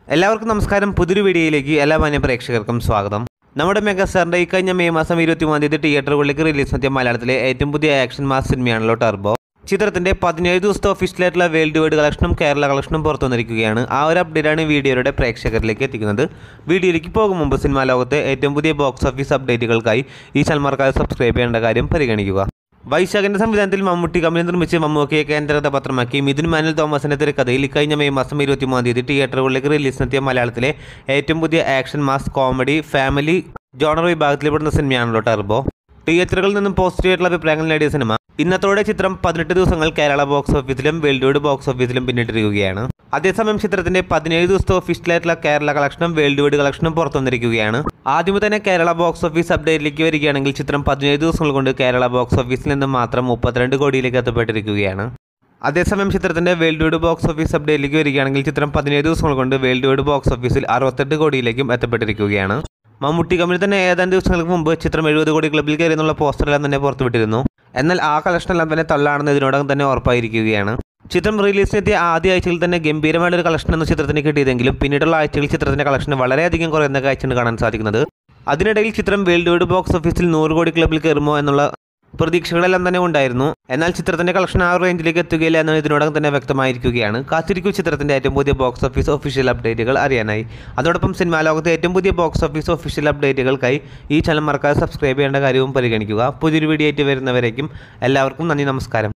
എല്ലാവർക്കും നമസ്കാരം പുതിയൊരു വീഡിയോയിലേക്ക് എല്ലാ മാന്യ പ്രേക്ഷകർക്കും സ്വാഗതം നമ്മുടെ മെഗാസ്റ്റാറിന്റെ ഈ കഴിഞ്ഞ മെയ് മാസം ഇരുപത്തി മൂന്നാം തീയതി തിയേറ്ററുകളിലേക്ക് റിലീസ് നടത്തിയ മലയാളത്തിലെ ഏറ്റവും പുതിയ ആക്ഷൻ മാസ് സിനിമയാണല്ലോ ടർബോ ചിത്രത്തിന്റെ പതിനേഴ് ദിവസത്തെ ഒഫീഷ്യലായിട്ടുള്ള വേൾഡ് വൈഡ് കളക്ഷനും കേരള കളക്ഷനും പുറത്തു വന്നിരിക്കുകയാണ് ആ ഒരു അപ്ഡേറ്റാണ് വീഡിയോയുടെ പ്രേക്ഷകരിലേക്ക് എത്തിക്കുന്നത് വീഡിയോയിലേക്ക് പോകും മുമ്പ് സിനിമാ ലോകത്തെ ഏറ്റവും പുതിയ ബോക്സ് ഓഫീസ് അപ്ഡേറ്റുകൾക്കായി ഈ ചാനൽമാർക്കായി സബ്സ്ക്രൈബ് ചെയ്യേണ്ട കാര്യം പരിഗണിക്കുക വൈശാഖിന്റെ സംവിധാനത്തിൽ മമ്മൂട്ടി കമ്പനി നിർമ്മിച്ച് മമ്മൂക്കയെ കേന്ദ്ര കഥാപാത്രമാക്കി മിഥുൻ മാനുൽ തോമസിന്റെ തിരക്കഥയിൽ ഇക്കഴിഞ്ഞ മെയ് മാസം ഇരുപത്തിമൂന്നാം തീയതി തിയേറ്ററുകളിലേക്ക് റിലീസ് നടത്തിയ മലയാളത്തിലെ ഏറ്റവും പുതിയ action mass comedy family genre വിഭാഗത്തിൽപ്പെടുന്ന സിനിമയാണല്ലോ ടർബോ തിയേറ്ററുകളിൽ നിന്നും പോസിറ്റീവ് ആയിട്ടുള്ള അഭിപ്രായങ്ങൾ നേടിയ സിനിമ ഇന്നത്തോടെ ചിത്രം പതിനെട്ട് ദിവസങ്ങൾ കേരള ബോക്സ് ഓഫീസിലും വേൾഡ് വൈഡ് ബോക്സ് ഓഫീസിലും പിന്നിട്ടിരിക്കുകയാണ് അതേസമയം ചിത്രത്തിന്റെ പതിനേഴ് ദിവസത്തെ ഒഫീഷ്യലായിട്ടുള്ള കേരള കളക്ഷനും വേൾഡ് വൈഡ് കളക്ഷനും പുറത്തു വന്നിരിക്കുകയാണ് ആദ്യമേ തന്നെ കേരള ബോക്സ് ഓഫീസ് അപ്ഡേറ്റിലേക്ക് വരികയാണെങ്കിൽ ചിത്രം പതിനേഴ് ദിവസങ്ങൾ കൊണ്ട് കേരള ബോക്സ് ഓഫീസിൽ നിന്ന് മാത്രം മുപ്പത്തിരണ്ട് കോടിയിലേക്ക് എത്തപ്പെട്ടിരിക്കുകയാണ് അതേസമയം ചിത്രത്തിന്റെ വേൾഡ് വൈഡ് ബോക്സ് ഓഫീസ് അപ്ഡേറ്റിലേക്ക് വരികയാണെങ്കിൽ ചിത്രം പതിനേഴ് ദിവസങ്ങൾ കൊണ്ട് വേൾഡ് വൈഡ് ബോക്സ് ഓഫീസിൽ അറുപത്തെട്ട് കോടിയിലേക്കും എത്തപ്പെട്ടിരിക്കുകയാണ് മമ്മൂട്ടി കമ്പനി തന്നെ ഏതാനും ദിവസങ്ങൾക്ക് മുമ്പ് ചിത്രം എഴുപത് കോടി ക്ലബിൽ കയറി എന്നുള്ള പോസ്റ്ററെല്ലാം തന്നെ പുറത്തുവിട്ടിരുന്നു എന്നാൽ ആ കളക്ഷനെല്ലാം തന്നെ തള്ളാണെന്ന് ഇതിനോടകം തന്നെ ഉറപ്പായിരിക്കുകയാണ് ചിത്രം റിലീസിനെത്തിയ ആദ്യ ആഴ്ചയിൽ തന്നെ ഗംഭീരമായ ഒരു കളക്ഷൻ എന്ന ചിത്രത്തിന് കിട്ടിയതെങ്കിലും പിന്നീടുള്ള ആഴ്ചകളിൽ ചിത്രത്തിന്റെ കളക്ഷൻ വളരെയധികം കുറയുന്ന കാഴ്ചയാണ് കാണാൻ സാധിക്കുന്നത് അതിനിടയിൽ ചിത്രം വേൾഡ് വൈഡ് ബോക്സ് ഓഫീസിൽ നൂറ് കോടി ക്ലബിൽ കയറുമോ എന്നുള്ള പ്രതീക്ഷകളെല്ലാം തന്നെ ഉണ്ടായിരുന്നു എന്നാൽ ചിത്രത്തിന്റെ കളക്ഷൻ ആ റേഞ്ചിലേക്ക് എത്തുകയില്ല എന്ന് ഇതിനോടകം തന്നെ വ്യക്തമായിരിക്കുകയാണ് കാത്തിരിക്കൂ ചിത്രത്തിന്റെ ഏറ്റവും പുതിയ ബോക്സ് ഓഫീസ് ഒഫീഷ്യൽ അപ്ഡേറ്റുകൾ അറിയാനായി അതോടൊപ്പം സിനിമാ ലോകത്തെ ഏറ്റവും പുതിയ ബോക്സ് ഓഫീസ് ഒഫീഷ്യൽ അപ്ഡേറ്റുകൾക്കായി ഈ ചാനൽ മറക്കാതെ സബ്സ്ക്രൈബ് ചെയ്യേണ്ട കാര്യവും പരിഗണിക്കുക പുതിയൊരു വീഡിയോ ആയിട്ട് വരുന്നവരേക്കും എല്ലാവർക്കും നന്ദി നമസ്കാരം